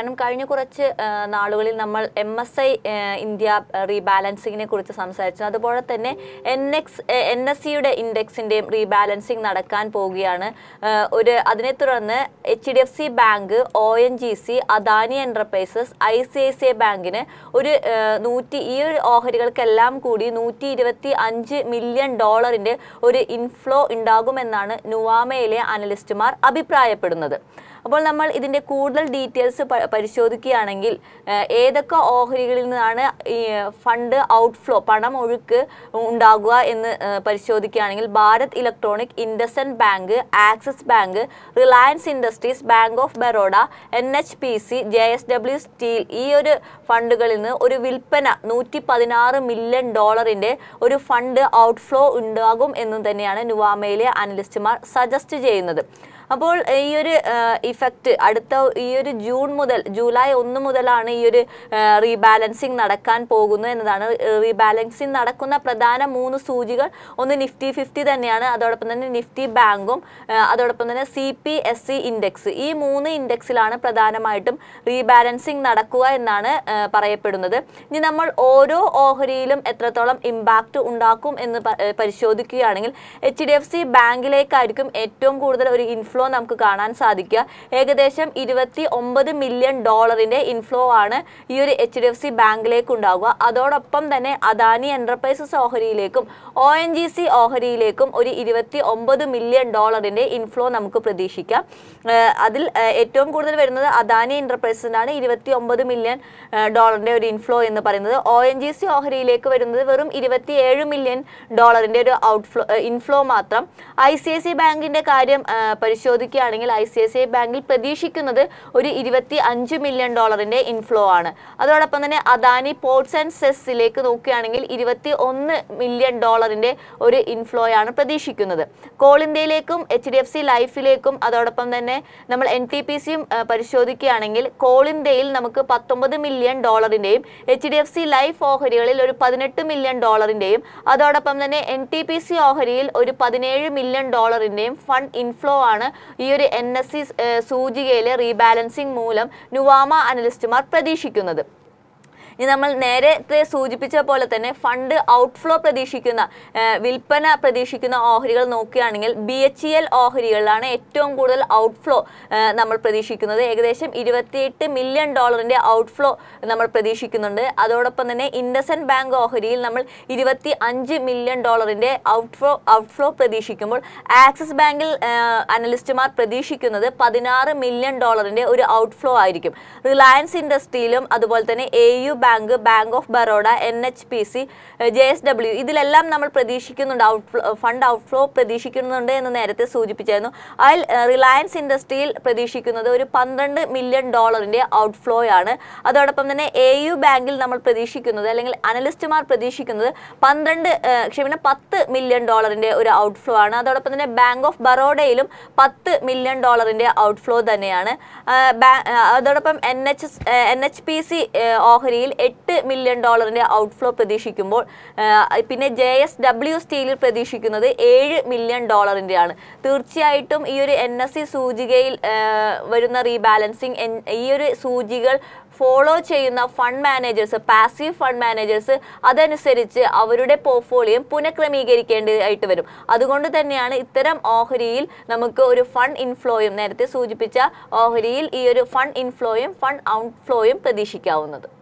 കാരണം കഴിഞ്ഞ കുറച്ച് ആ, നാളുകളിൽ നമ്മൾ എം എസ് ഐ ഇന്ത്യ റീബാലൻസിങ്ങിനെ കുറിച്ച് സംസാരിച്ചു അതുപോലെ തന്നെ എൻ എക്സ് എൻ എസ് സിയുടെ ഇൻഡെക്സിൻ്റെയും റീബാലൻസിങ് നടക്കാൻ പോവുകയാണ് ആ, ഒരു അതിനെ തുടർന്ന് H D F C Bank O N G C Adani Enterprises I C I C I ബാങ്കിന് ഒരു ആ, നൂറ്റി ഈ ഒരു ഓഹരികൾക്കെല്ലാം കൂടി നൂറ്റി ഇരുപത്തി അഞ്ച് മില്യൺ ഡോളറിൻ്റെ ഒരു ഇൻഫ്ലോ ഉണ്ടാകുമെന്നാണ് നുവാമയിലെ അനലിസ്റ്റുമാർ അഭിപ്രായപ്പെടുന്നത് അപ്പോൾ നമ്മൾ ഇതിൻ്റെ കൂടുതൽ ഡീറ്റെയിൽസ് പ- പരിശോധിക്കുകയാണെങ്കിൽ ഏഹ്, ഏതൊക്കെ ഓഹരികളിൽ നിന്നാണ് ഈ ഫണ്ട് ഔട്ട്ഫ്ലോ പണം ഒഴുക്ക് ഉണ്ടാകുക എന്ന് ഏഹ്, പരിശോധിക്കുകയാണെങ്കിൽ Bharat Electronic IndusInd Bank Axis Bank Reliance Industries Bank of Baroda N H P C J S W Steel ഈ ഒരു ഫണ്ടുകളിൽ നിന്ന് ഒരു വിൽപ്പന നൂറ്റി പതിനാറ് മില്യൺ ഡോളറിൻ്റെ ഒരു ഫണ്ട് ഔട്ട്ഫ്ലോ ഉണ്ടാകും എന്നും തന്നെയാണ് നുവാമയിലെ അനലിസ്റ്റുമാർ സജസ്റ്റ് ചെയ്യുന്നത് അപ്പോൾ ഈ ഒരു ഇഫക്റ്റ് അടുത്ത ഈ ഒരു ജൂൺ മുതൽ ജൂലൈ ഒന്ന് മുതലാണ് ഈ ഒരു റീബാലൻസിങ് നടക്കാൻ പോകുന്നത് എന്നതാണ് റീബാലൻസിങ് നടക്കുന്ന പ്രധാന മൂന്ന് സൂചികൾ ഒന്ന് നിഫ്റ്റി ഫിഫ്റ്റി തന്നെയാണ് അതോടൊപ്പം തന്നെ നിഫ്റ്റി ബാങ്കും ആ, അതോടൊപ്പം തന്നെ C P S E index ഈ മൂന്ന് ഇൻഡെക്സിലാണ് പ്രധാനമായിട്ടും റീബാലൻസിങ് നടക്കുക എന്നാണ് ആ, പറയപ്പെടുന്നത് ഇനി നമ്മൾ ഓരോ ഓഹരിയിലും എത്രത്തോളം ഇമ്പാക്റ്റ് ഉണ്ടാക്കും എന്ന് പ- ഏ, പരിശോധിക്കുകയാണെങ്കിൽ എച്ച് ഡി എഫ് സി ബാങ്കിലേക്കായിരിക്കും ഏറ്റവും കൂടുതൽ ഒരു ഇൻഫ്ലോ നമുക്ക് കാണാൻ സാധിക്കുക ഏകദേശം ഇരുപത്തി ഒമ്പത് മില്യൺ ഡോളറിന്റെ ഇൻഫ്ലോ ആണ് ഈ ഒരു എച്ച് ഡി എഫ് സി ബാങ്കിലേക്ക് ഉണ്ടാവുക അതോടൊപ്പം തന്നെ അദാനി എന്റർപ്രൈസസ് ഓഹരിയിലേക്കും ഒ എൻ ജി സി ഓഹരിയിലേക്കും ഒരു ഇരുപത്തി ഒമ്പത് മില്യൺ ഡോളറിന്റെ ഇൻഫ്ലോ നമുക്ക് പ്രതീക്ഷിക്കാം ഏഹ് അതിൽ ഏഹ് ഏറ്റവും കൂടുതൽ വരുന്നത് അദാനി എന്റർപ്രൈസസിനാണ് ഇരുപത്തി ഒമ്പത് മില്യൺ ഡോളറിന്റെ ഒരു ഇൻഫ്ലോ എന്ന് പറയുന്നത് ഒ എൻ ജി സി ഓഹരിയിലേക്ക് വരുന്നത് വെറും ഇരുപത്തി ഏഴ് മില്യൺ ഡോളറിന്റെ ഒരു ഔട്ട്ഫ്ലോ ഇൻഫ്ലോ മാത്രം ഐ സി ഐ സി ബാങ്കിന്റെ കാര്യം ആ, പരിശോധിക്കുകയാണെങ്കിൽ I C I C I ബാങ്കിൽ പ്രതീക്ഷിക്കുന്നത് ഒരു ഇരുപത്തി അഞ്ച് മില്യൺ ഡോളറിന്റെ ഇൻഫ്ലോ ആണ് അതോടൊപ്പം തന്നെ അദാനി പോർട്സ് ആൻഡ് സെസ്സിലേക്ക് നോക്കുകയാണെങ്കിൽ ഇരുപത്തി ഒന്ന് മില്യൺ ഡോളറിന്റെ ഒരു ഇൻഫ്ലോ ആണ് പ്രതീക്ഷിക്കുന്നത് കോൾ ഇന്ത്യയിലേക്കും എച്ച് ഡി എഫ് സി ലൈഫിലേക്കും അതോടൊപ്പം തന്നെ നമ്മൾ എൻ ടി പി സിയും പരിശോധിക്കുകയാണെങ്കിൽ കോൾ ഇന്ത്യയിൽ നമുക്ക് പത്തൊമ്പത് മില്യൺ ഡോളറിന്റെയും H D F C Life ഓഹരികളിൽ ഒരു പതിനെട്ട് മില്യൺ ഡോളറിന്റെയും അതോടൊപ്പം തന്നെ എൻ ടി പി സി ഓഹരിയിൽ ഒരു പതിനേഴ് മില്യൺ ഡോളറിന്റെയും ഫണ്ട് ഇൻഫ്ലോ ആണ് ഈ ഒരു എൻ എസ് സി സൂചികയിലെ റീബാലൻസിംഗ് മൂലം നുവാമ അനലിസ്റ്റുമാർ പ്രതീക്ഷിക്കുന്നത് ഇനി നമ്മൾ നേരത്തെ സൂചിപ്പിച്ച പോലെ തന്നെ ഫണ്ട് ഔട്ട്ഫ്ലോ പ്രതീക്ഷിക്കുന്ന ആ, വിൽപ്പന പ്രതീക്ഷിക്കുന്ന ഓഹരികൾ നോക്കുകയാണെങ്കിൽ ബി എച്ച് ഇ എൽ ഓഹരികളിലാണ് ഏറ്റവും കൂടുതൽ ഔട്ട്ഫ്ലോ നമ്മൾ പ്രതീക്ഷിക്കുന്നത് ഏകദേശം ഇരുപത്തിയെട്ട് മില്യൺ ഡോളറിന്റെ ഔട്ട്ഫ്ലോ നമ്മൾ പ്രതീക്ഷിക്കുന്നുണ്ട് അതോടൊപ്പം തന്നെ ഇൻഡസൻഡ് ബാങ്ക് ഓഹരിയിൽ നമ്മൾ ഇരുപത്തി അഞ്ച് മില്യൺ ഡോളറിന്റെ ഔട്ട്ഫ്ലോ ഔട്ട്ഫ്ലോ പ്രതീക്ഷിക്കുമ്പോൾ ആക്സിസ് ബാങ്കിൽ അനലിസ്റ്റുമാർ പ്രതീക്ഷിക്കുന്നത് പതിനാറ് മില്യൺ ഡോളറിന്റെ ഒരു ഔട്ട്ഫ്ലോ ആയിരിക്കും റിലയൻസ് ഇൻഡസ്ട്രിയിലും അതുപോലെ തന്നെ A U Bank Bank of Baroda N H P C J S W ഇതിലെല്ലാം നമ്മൾ പ്രതീക്ഷിക്കുന്നുണ്ട് ഔട്ട്ഫ്ലോ ഫണ്ട് ഔട്ട്ഫ്ലോ പ്രതീക്ഷിക്കുന്നുണ്ട് എന്ന് നേരത്തെ സൂചിപ്പിച്ചായിരുന്നു അതിൽ റിലയൻസ് ഇൻഡസ്ട്രിയിൽ പ്രതീക്ഷിക്കുന്നത് ഒരു പന്ത്രണ്ട് മില്യൺ ഡോളറിന്റെ ഔട്ട്ഫ്ലോ ആണ് അതോടൊപ്പം തന്നെ എ യു ബാങ്കിൽ നമ്മൾ പ്രതീക്ഷിക്കുന്നത് അല്ലെങ്കിൽ അനലിസ്റ്റുമാർ പ്രതീക്ഷിക്കുന്നത് പന്ത്രണ്ട് ഏഹ്, ക്ഷമിക്കണം പത്ത് മില്യൺ ഡോളറിന്റെ ഒരു ഔട്ട്ഫ്ലോ ആണ് അതോടൊപ്പം തന്നെ ബാങ്ക് ഓഫ് ബറോഡയിലും പത്ത് മില്യൺ ഡോളറിന്റെ ഔട്ട്ഫ്ലോ തന്നെയാണ് ആ, ബാ- ആ, അതോടൊപ്പം N H N H P C ഓഹരിയിൽ എട്ട് മില്യൺ ഡോളറിന്റെ ഔട്ട്ഫ്ലോ പ്രതീക്ഷിക്കുമ്പോൾ ആ, പിന്നെ ജെ എസ് ഡബ്ല്യു സ്റ്റീലിൽ പ്രതീക്ഷിക്കുന്നത് ഏഴ് മില്യൺ ഡോളറിൻ്റെയാണ് തീർച്ചയായിട്ടും ഈ ഒരു എൻ എസ് സി സൂചികയിൽ ആ, വരുന്ന റീബാലൻസിങ് ഈ ഒരു സൂചികൾ ഫോളോ ചെയ്യുന്ന fund managers passive fund managers അതനുസരിച്ച് അവരുടെ പോർട്ട്ഫോളിയോ പുനഃക്രമീകരിക്കേണ്ടതായിട്ട് വരും അതുകൊണ്ട് തന്നെയാണ് ഇത്തരം ഓഹരിയിൽ നമുക്ക് ഒരു ഫണ്ട് ഇൻഫ്ലോയും നേരത്തെ സൂചിപ്പിച്ച ഓഹരിയിൽ ഈ ഒരു ഫണ്ട് ഇൻഫ്ലോയും ഫണ്ട് ഔട്ട്ഫ്ലോയും പ്രതീക്ഷിക്കാവുന്നത്